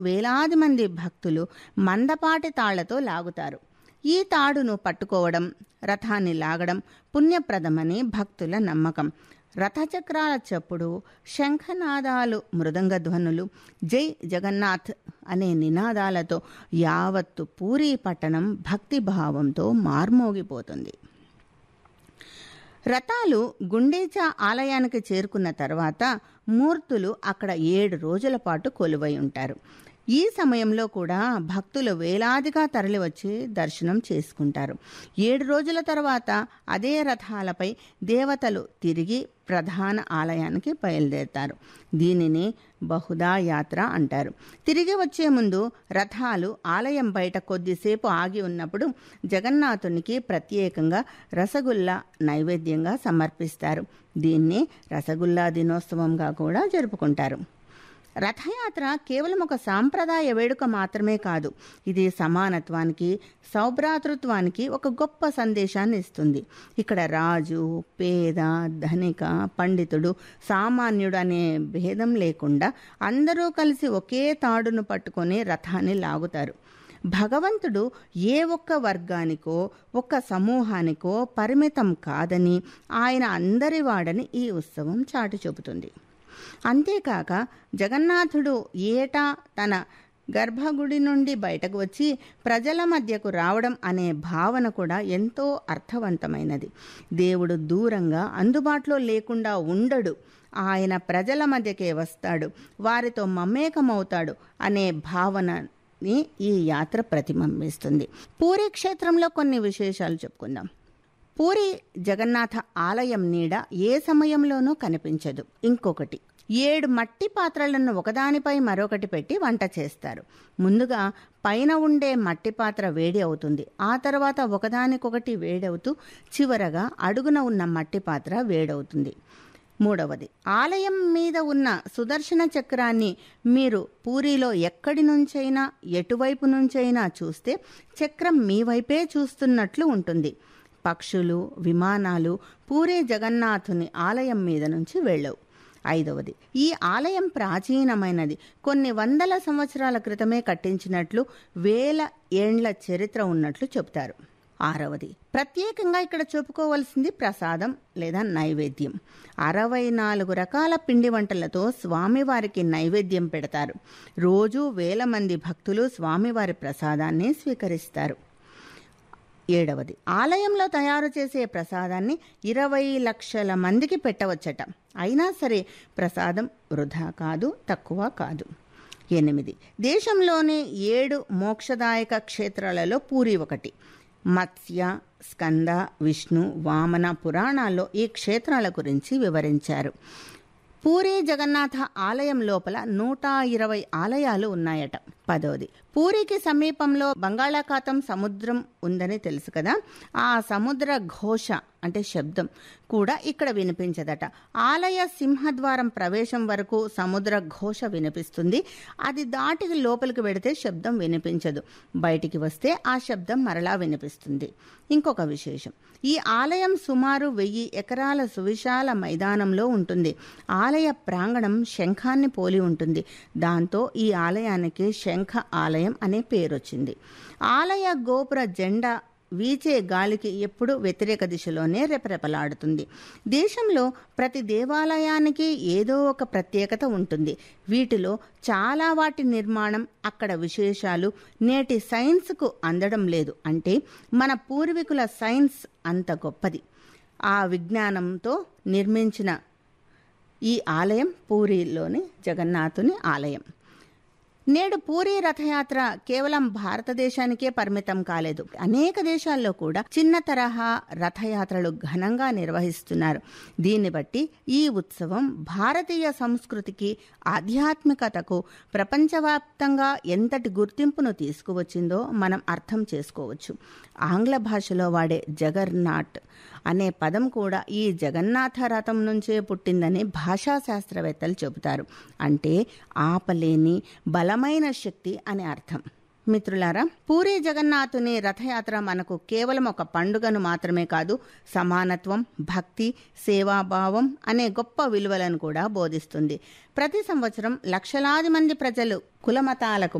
వేలాది మంది భక్తులు మందపాటి తాళ్లతో లాగుతారు ఈ తాడును పట్టుకోవడం రథాన్ని లాగడం పుణ్యప్రదమని భక్తుల నమ్మకం రథచక్రాల చప్పుడు శంఖనాదాలు మృదంగ ధ్వనులు జై జగన్నాథ్ అనే నినాదాలతో యావత్తు పూరీ పట్టణం భక్తిభావంతో మార్మోగిపోతుంది రథాలు గుండేచా ఆలయానికి చేరుకున్న తర్వాత మూర్తులు అక్కడ ఏడు రోజుల పాటు కొలువై ఉంటారు ఈ సమయంలో కూడా భక్తులు వేలాదిగా తరలివచ్చి దర్శనం చేసుకుంటారు ఏడు రోజుల తర్వాత అదే రథాలపై దేవతలు తిరిగి ప్రధాన ఆలయానికి బయలుదేరుతారు దీనిని బహుదా యాత్ర అంటారు తిరిగి వచ్చే ముందు రథాలు ఆలయం బయట కొద్దిసేపు ఆగి ఉన్నప్పుడు జగన్నాథునికి ప్రత్యేకంగా రసగుల్లా నైవేద్యంగా సమర్పిస్తారు దీన్ని రసగుల్లా దినోత్సవంగా కూడా జరుపుకుంటారు రథయాత్ర కేవలం ఒక సాంప్రదాయ వేడుక మాత్రమే కాదు ఇది సమానత్వానికి సౌభ్రాతృత్వానికి ఒక గొప్ప సందేశాన్ని ఇస్తుంది ఇక్కడ రాజు పేద ధనిక పండితుడు సామాన్యుడు అనే భేదం లేకుండా అందరూ కలిసి ఒకే తాడును పట్టుకొని రథాన్ని లాగుతారు భగవంతుడు ఏ ఒక్క వర్గానికో ఒక్క సమూహానికో పరిమితం కాదని ఆయన అందరి వాడని ఈ ఉత్సవం చాటి చెబుతుంది అంతేకాక జగన్నాథుడు ఏటా తన గర్భగుడి నుండి బయటకు వచ్చి ప్రజల మధ్యకు రావడం అనే భావన కూడా ఎంతో అర్థవంతమైనది దేవుడు దూరంగా అందుబాటులో లేకుండా ఉండడు ఆయన ప్రజల మధ్యకే వస్తాడు వారితో మమేకమవుతాడు అనే భావనని ఈ యాత్ర ప్రతిబింబిస్తుంది పూరి క్షేత్రంలో కొన్ని విశేషాలు చెప్పుకుందాం పూరి జగన్నాథ ఆలయం నీడ ఏ సమయంలోనూ కనిపించదు ఇంకొకటి ఏడు మట్టి పాత్రలను ఒకదానిపై మరొకటి పెట్టి వంట చేస్తారు ముందుగా పైన ఉండే మట్టి పాత్ర వేడి అవుతుంది ఆ తర్వాత ఒకదానికొకటి వేడవుతూ చివరగా అడుగున ఉన్న మట్టి పాత్ర వేడవుతుంది మూడవది ఆలయం మీద ఉన్న సుదర్శన చక్రాన్ని మీరు పూరిలో ఎక్కడి నుంచైనా ఎటువైపు నుంచైనా చూస్తే చక్రం మీ వైపే చూస్తున్నట్లు ఉంటుంది పక్షులు విమానాలు పూరి జగన్నాథుని ఆలయం మీద నుంచి వెళ్ళవు ఐదవది ఈ ఆలయం ప్రాచీనమైనది కొన్ని వందల సంవత్సరాల క్రితమే కట్టించినట్లు వేల ఏండ్ల చరిత్ర ఉన్నట్లు చెబుతారు ఆరవది ప్రత్యేకంగా ఇక్కడ చెప్పుకోవలసింది ప్రసాదం లేదా నైవేద్యం అరవై నాలుగు రకాల పిండి వంటలతో స్వామివారికి నైవేద్యం పెడతారు రోజు వేల మంది భక్తులు స్వామివారి ప్రసాదాన్ని స్వీకరిస్తారు ఏడవది ఆలయంలో తయారు చేసే ప్రసాదాన్ని ఇరవై లక్షల మందికి పెట్టవచ్చట అయినా సరే ప్రసాదం వృధా కాదు తక్కువ కాదు ఎనిమిది దేశంలోని ఏడు మోక్షదాయక క్షేత్రాలలో పూరి ఒకటి మత్స్య స్కంద విష్ణు వామన పురాణాల్లో ఈ క్షేత్రాల గురించి వివరించారు పూరి జగన్నాథ ఆలయం లోపల నూట ఇరవై ఆలయాలు ఉన్నాయట పదోది పూరికి సమీపంలో బంగాళాఖాతం సముద్రం ఉందని తెలుసు కదా ఆ సముద్ర ఘోష అంటే శబ్దం కూడా ఇక్కడ వినిపించదట ఆలయ సింహద్వారం ప్రవేశం వరకు సముద్ర ఘోష వినిపిస్తుంది అది దాటి లోపలికి వెడితే శబ్దం వినిపించదు బయటికి వస్తే ఆ శబ్దం మరలా వినిపిస్తుంది ఇంకొక విశేషం ఈ ఆలయం సుమారు వెయ్యి ఎకరాల సువిశాల మైదానంలో ఉంటుంది ఆలయ ప్రాంగణం శంఖాన్ని పోలి ఉంటుంది దాంతో ఈ ఆలయానికి శంఖ ఆలయం అనే పేరొచ్చింది ఆలయ గోపుర జెండా వీచే గాలికి ఎప్పుడూ వ్యతిరేక దిశలోనే రెపరెపలాడుతుంది దేశంలో ప్రతి దేవాలయానికి ఏదో ఒక ప్రత్యేకత ఉంటుంది వీటిలో చాలా వాటి నిర్మాణం అక్కడ విశేషాలు నేటి సైన్స్కు అందడం లేదు అంటే మన పూర్వీకుల సైన్స్ అంత గొప్పది ఆ విజ్ఞానంతో నిర్మించిన ఈ ఆలయం పూరిలోని జగన్నాథుని ఆలయం నేడు పూరి రథయాత్ర కేవలం భారతదేశానికే పరిమితం కాలేదు అనేక దేశాల్లో కూడా చిన్న తరహా రథయాత్రలు ఘనంగా నిర్వహిస్తున్నారు దీన్ని బట్టి ఈ ఉత్సవం భారతీయ సంస్కృతికి ఆధ్యాత్మికతకు ప్రపంచవ్యాప్తంగా ఎంతటి గుర్తింపును తీసుకువచ్చిందో మనం అర్థం చేసుకోవచ్చు ఆంగ్ల భాషలో వాడే జగర్నాట్ అనే పదం కూడా ఈ జగన్నాథ రథం నుంచే పుట్టిందని భాషా శాస్త్రవేత్తలు చెబుతారు అంటే ఆపలేని బలమైన శక్తి అని అర్థం మిత్రులారా పూరి జగన్నాథుని రథయాత్ర మనకు కేవలం ఒక పండుగను మాత్రమే కాదు సమానత్వం భక్తి సేవాభావం అనే గొప్ప విలువలను కూడా బోధిస్తుంది ప్రతి సంవత్సరం లక్షలాది మంది ప్రజలు కులమతాలకు